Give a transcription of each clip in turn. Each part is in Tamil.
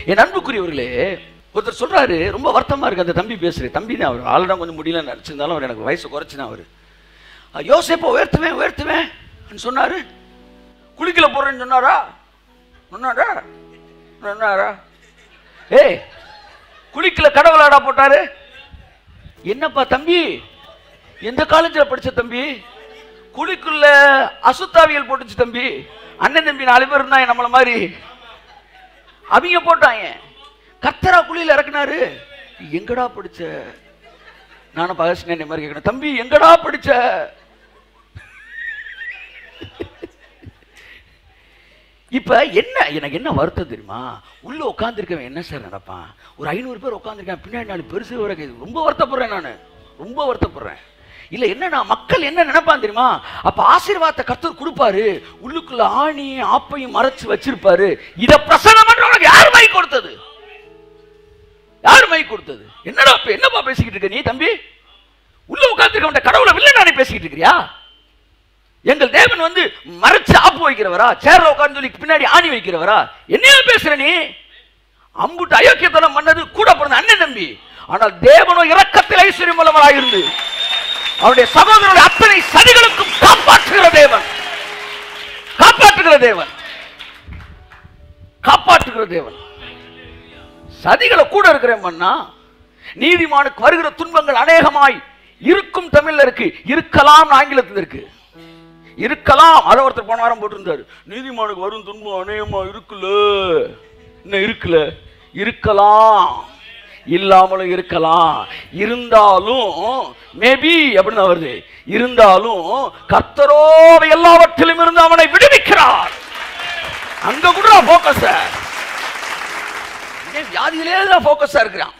என் அன்புக்குரியவர்களே ஒருத்தர் சொல்றாரு ரொம்ப வருத்தமா இருக்கு அந்த தம்பி பேசுறேன் தம்பி தான் அவர் ஆளுதான் கொஞ்சம் முடியல நடிச்சிருந்தாலும் அவர் எனக்கு வயசு குறைச்சுனா அவர் யோசிப்போ உயர்த்துவேன் உயர்த்துவேன் சொன்னாரு குளிக்கல போறேன்னு சொன்னாரா சொன்னாரா சொன்னாரா ஏய் குளிக்கல கடவுளாடா போட்டாரு என்னப்பா தம்பி எந்த காலேஜில் படிச்ச தம்பி குழிக்குள்ள அசுத்தாவியல் போட்டுச்சு தம்பி அண்ணன் தம்பி நாலு பேர் இருந்தாங்க நம்மள மாதிரி அவங்க போட்டாங்க கத்தரா குழியில இறக்குனாரு எங்கடா படிச்ச நானும் பகசினேன் மாதிரி கேட்கணும் தம்பி எங்கடா படிச்ச இப்ப என்ன எனக்கு என்ன வருத்தம் தெரியுமா உள்ள உட்காந்துருக்கவன் என்ன சார் நடப்பான் ஒரு ஐநூறு பேர் உட்காந்துருக்கேன் பின்னாடி நாலு பெருசு வர ரொம்ப வருத்தப்படுறேன் நான் ரொம்ப வருத்தப்படுறேன் இல்ல என்னன்னா மக்கள் என்ன நினைப்பான் தெரியுமா அப்ப ஆசீர்வாதத்தை கர்த்தர் கொடுப்பாரு உள்ளுக்குள்ள ஆணி ஆப்பையும் மறைச்சு வச்சிருப்பாரு இத பிரசனம் பண்றவனுக்கு யார் மை கொடுத்தது யார் மை கொடுத்தது என்னடா இப்ப என்னப்பா பேசிக்கிட்டு இருக்க நீ தம்பி உள்ள உட்காந்துருக்க கடவுளை வில்ல நானே பேசிக்கிட்டு இருக்கிறியா எங்கள் தேவன் வந்து மறைச்சு ஆப்பு வைக்கிறவரா சேர்ல உட்கார்ந்து சொல்லி பின்னாடி ஆணி வைக்கிறவரா என்னையா பேசுற நீ அம்புட்டு அயோக்கியத்தனம் பண்ணது கூட பிறந்த அண்ணன் தம்பி ஆனால் தேவனோ இரக்கத்தில் ஐஸ்வர்யம் உள்ளவராயிருந்து அவருடைய சகோதரருடைய அத்தனை சதிகளுக்கும் காப்பாற்றுகிற தேவன் காப்பாற்றுகிற தேவன் காப்பாற்றுகிற தேவன் சதிகளை கூட இருக்கிறேன் மன்னா நீதிமானுக்கு வருகிற துன்பங்கள் அநேகமாய் இருக்கும் தமிழ்ல இருக்கு இருக்கலாம் ஆங்கிலத்தில் இருக்கு இருக்கலாம் அதை ஒருத்தர் போன வாரம் போட்டிருந்தாரு நீதிமானுக்கு வரும் துன்பம் அநேகமா இருக்குல்ல என்ன இருக்குல்ல இருக்கலாம் இல்லாமலும் இருக்கலாம் இருந்தாலும் மேபி அப்படின்னு வருது இருந்தாலும் கர்த்தரோ அவை எல்லாவற்றிலும் இருந்து அவனை விடுவிக்கிறார் அங்க கூட போக்கஸ் வியாதியிலே தான் போக்கஸா இருக்கிறான்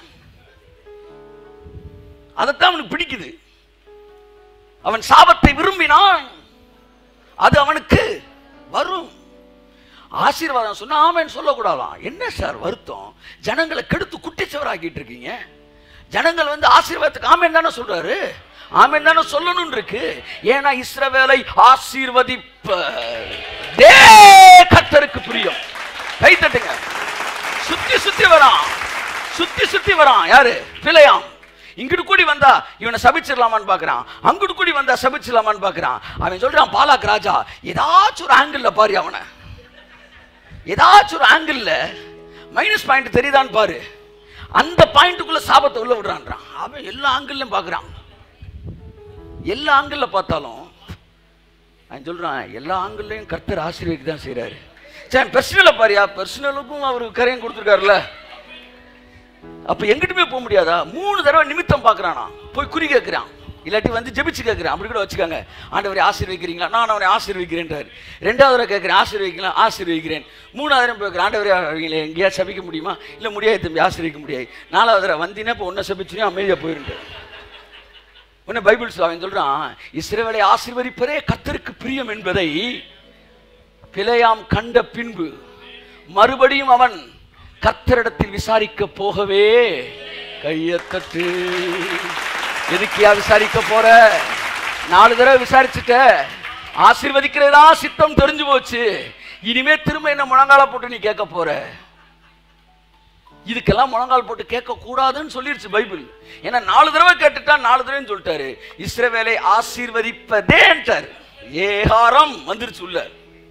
அதைத்தான் அவனுக்கு பிடிக்குது அவன் சாபத்தை விரும்பினான் அது அவனுக்கு வரும் ஆசீர்வாதம் சொன்னா ஆமேன்னு சொல்லக்கூடாதாம் என்ன சார் வருத்தம் ஜனங்களை கெடுத்து குட்டிச்சவராக்கிட்டு இருக்கீங்க ஜனங்கள் வந்து ஆசீர்வாதத்துக்கு ஆமேன் தானே சொல்றாரு ஆமேன் தானே சொல்லணும்னு இருக்கு ஏன்னா இஸ்ரவேலை ஆசீர்வதிப்ப தே கர்த்தருக்கு பிரியம் கை தட்டுங்க சுத்தி சுத்தி வரான் சுத்தி சுத்தி வரான் யாரு பிழையாம் இங்கிட்டு கூடி வந்தா இவனை சபிச்சிடலாமான்னு பார்க்கறான் அங்கிட்டு கூடி வந்தா சபிச்சிடலாமான்னு பார்க்கறான் அவன் சொல்றான் பாலாக் ராஜா ஏதாச்சும் ஒரு ஆங்கிள் பாரு அவனை ஏதாச்சும் ஒரு ஆங்கிள் மைனஸ் பாயிண்ட் தெரியுதான்னு பாரு அந்த பாயிண்ட்டுக்குள்ள சாபத்தை உள்ள விடுறான்றான் அவன் எல்லா ஆங்கிள்லையும் பார்க்கறான் எல்லா ஆங்கிள் பார்த்தாலும் அவன் சொல்றான் எல்லா ஆங்கிள்லையும் கர்த்தர் ஆசீர்வதிக்கு தான் செய்றாரு சரி பர்சனலை பாரியா பர்சனலுக்கும் அவருக்கு கரையும் கொடுத்துருக்காருல்ல அப்ப எங்கிட்டுமே போக முடியாதா மூணு தடவை நிமித்தம் பார்க்கறானா போய் குறி கேட்கிறான் இல்லாட்டி வந்து ஜெபிச்சு கேட்கிறேன் அப்படி கூட வச்சுக்காங்க ஆண்டவரை ஆசீர்வதிக்கிறீங்களா நான் அவனை ஆசீர்வதிக்கிறேன்றாரு ரெண்டாவது தடவை கேட்கிறேன் ஆசீர்வதிங்களா ஆசீர்வதிக்கிறேன் மூணாவது தடவை கேட்கிறேன் ஆண்டவரே அவங்களை எங்கேயாவது சபிக்க முடியுமா இல்லை முடியாது தம்பி ஆசீர்வதிக்க முடியாது நாலாவது தடவை வந்தீங்கன்னா இப்போ ஒன்றை சபிச்சுனே அமைதியாக போயிருந்தேன் உன்னை பைபிள் சொல்ல அவன் சொல்றான் இஸ்ரவேலை ஆசீர்வதிப்பதே கர்த்தருக்கு பிரியம் என்பதை பிழையாம் கண்ட பின்பு மறுபடியும் அவன் கர்த்தரிடத்தில் விசாரிக்க போகவே கையத்தட்டு எதுக்கியா விசாரிக்க போற நாலு தடவை விசாரிச்சுட்ட ஆசீர்வதிக்கிறதா சித்தம் தெரிஞ்சு போச்சு இனிமே திரும்ப என்ன முழங்கால போட்டு நீ கேட்க போற இதுக்கெல்லாம் முழங்கால் போட்டு கேட்க கூடாதுன்னு சொல்லிருச்சு பைபிள் ஏன்னா நாலு தடவை கேட்டுட்டா நாலு தடவைன்னு சொல்லிட்டாரு இஸ்ரவேலை ஆசீர்வதிப்பதேன்ட்டார் ஏகாரம் வந்துருச்சு உள்ள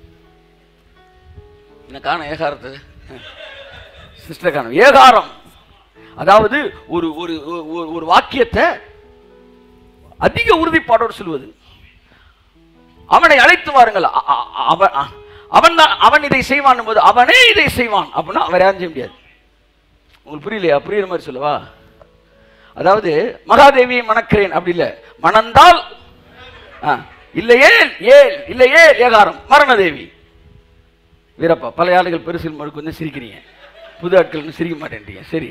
என்ன காணும் ஏகாரத்தை சிஸ்டர் காணும் ஏகாரம் அதாவது ஒரு ஒரு ஒரு- ஒரு வாக்கியத்தை அதிக உறுதிப்பாடோடு சொல்வது அவனை அழைத்து வாருங்கள் அ- அ- அவன் அ- அவன் தான் அவன் இதை செய்வான் போது அவனே இதை செய்வான் அப்படின்னா அவர் யாரும் செய்ய முடியாது உங்களுக்கு புரியலையா புரியுற மாதிரி சொல்லவா அதாவது மகாதேவியை மணக்கிறேன் அப்படி இல்லை மணந்தால் ஆ, இல்லையே ஏல் இல்லையே ஏகாரம் மரணதேவி வீரப்பா பல ஆளுகள் பெருசில் மறுக்கு வந்து சிரிக்கிறீங்க புது ஆட்கள் இன்னும் சிரிக்க மாட்டேன்றீங்க சரி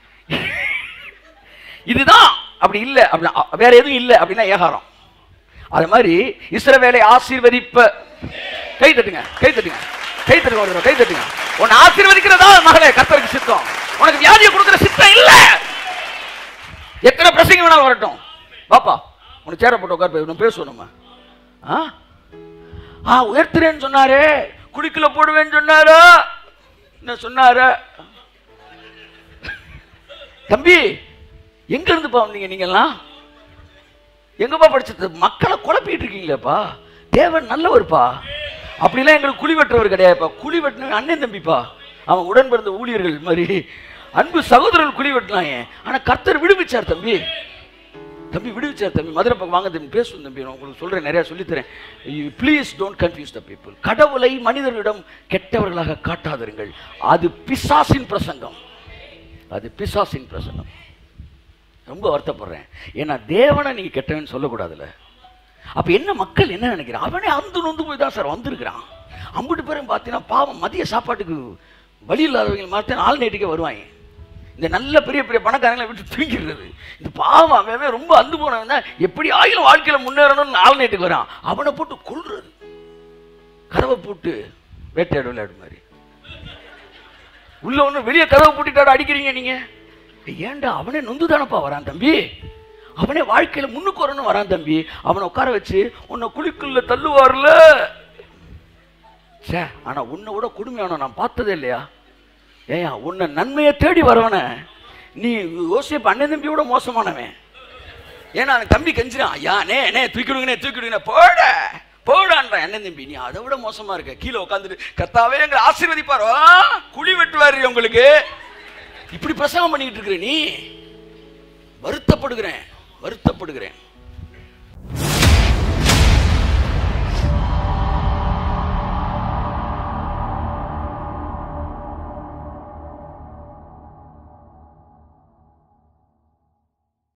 இதுதான் அப்படி இல்லை அப்படின்னா வேற எதுவும் இல்லை அப்படின்னா ஏகாரம் அது மாதிரி இஸ்ரவேலை ஆசீர்வதிப்ப கை தட்டுங்க கை தட்டுங்க கை தட்டுங்க ஒரு தடவை, கை தட்டுங்க உன்னை ஆசீர்வதிக்கிறதா மகளே கர்த்தருக்கு சித்தம் உனக்கு வியாதியை கொடுக்குற சித்தம் இல்ல எத்தனை பிரசங்க வேணாலும் வரட்டும் பாப்பா உனக்கு சேர போட்டு உட்கார் போய் பேசுவோம் நம்ம ஆ ஆ உயர்த்துறேன்னு சொன்னாரு குடிக்கல போடுவேன்னு சொன்னாரா என்ன சொன்னாரு தம்பி எங்க இருந்துப்பா வந்தீங்க நீங்கெல்லாம் எங்கப்பா படிச்சது மக்களை குழப்பிட்டு இருக்கீங்களேப்பா தேவன் நல்லவர்ப்பா அப்படிலாம் எங்களுக்கு குழி வெட்டுறவர் கிடையாதுப்பா குழி வெட்டின அண்ணன் தம்பிப்பா அவன் உடன் பிறந்த ஊழியர்கள் மாதிரி அன்பு சகோதரர்கள் குழி வெட்டினாங்க ஆனா கர்த்தர் விடுவிச்சார் தம்பி தம்பி விடுவிச்சார் தம்பி மதுரை பக்கம் வாங்க தம்பி பேசும் தம்பி நான் உங்களுக்கு சொல்றேன் நிறைய சொல்லித்தரேன் please don't confuse the people கடவுளை மனிதர்களிடம் கெட்டவர்களாக காட்டாதிருங்கள் அது பிசாசின் பிரசங்கம் அது பிசாசின் பிரசங்கம் ரொம்ப வருத்தப்படுறேன் ஏன்னா தேவனை நீங்க கெட்டவன் சொல்லக்கூடாதுல்ல அப்ப என்ன மக்கள் என்ன நினைக்கிறான் அவனே அந்து நொந்து போய் தான் சார் வந்திருக்கிறான் அம்பிட்டு பேரும் பார்த்தீங்கன்னா பாவம் மதிய சாப்பாட்டுக்கு வழி இல்லாதவங்க மாதிரி ஆள் நைட்டுக்கே வருவாங்க இந்த நல்ல பெரிய பெரிய பணக்காரங்களை விட்டு தூங்கிடுறது இந்த பாவம் அவன் ரொம்ப அந்து போனவன் தான் எப்படி ஆயிரம் வாழ்க்கையில முன்னேறணும்னு ஆள் நைட்டுக்கு வரான் அவனை போட்டு கொள்றது கதவை போட்டு வேட்டையாடு விளையாடு மாதிரி உள்ள ஒன்று வெளியே கதவை பூட்டிட்டாட அடிக்கிறீங்க நீங்க ஏன்டா அவனே நொந்து தானப்பா வரான் தம்பி அவனே வாழ்க்கையில முன்னுக்கு வரணும் வரான் தம்பி அவனை உட்கார வச்சு உன்னை குழிக்குள்ள தள்ளுவார்ல சே ஆனா உன்னை விட கொடுமையான நான் பார்த்ததே இல்லையா ஏயா உன்னை நன்மையை தேடி வரவன நீ யோசிப்பு அண்ணன் தம்பியோட மோசமானவன் ஏன்னா அந்த தம்பி கெஞ்சிரான் ஐயா நே நே தூக்கிடுங்கண்ணே தூக்கிடுங்க போட போடான்றான் அண்ணன் தம்பி நீ அதை விட மோசமா இருக்க கீழே உட்காந்துட்டு கத்தாவே எங்களை ஆசீர்வதிப்பாரோ குழி வெட்டுவாரு உங்களுக்கு இப்படி பிரசங்கம் பண்ணிக்கிட்டு இருக்கிற நீ வருத்தப்படுகிறேன் வருத்தப்படுகிறேன்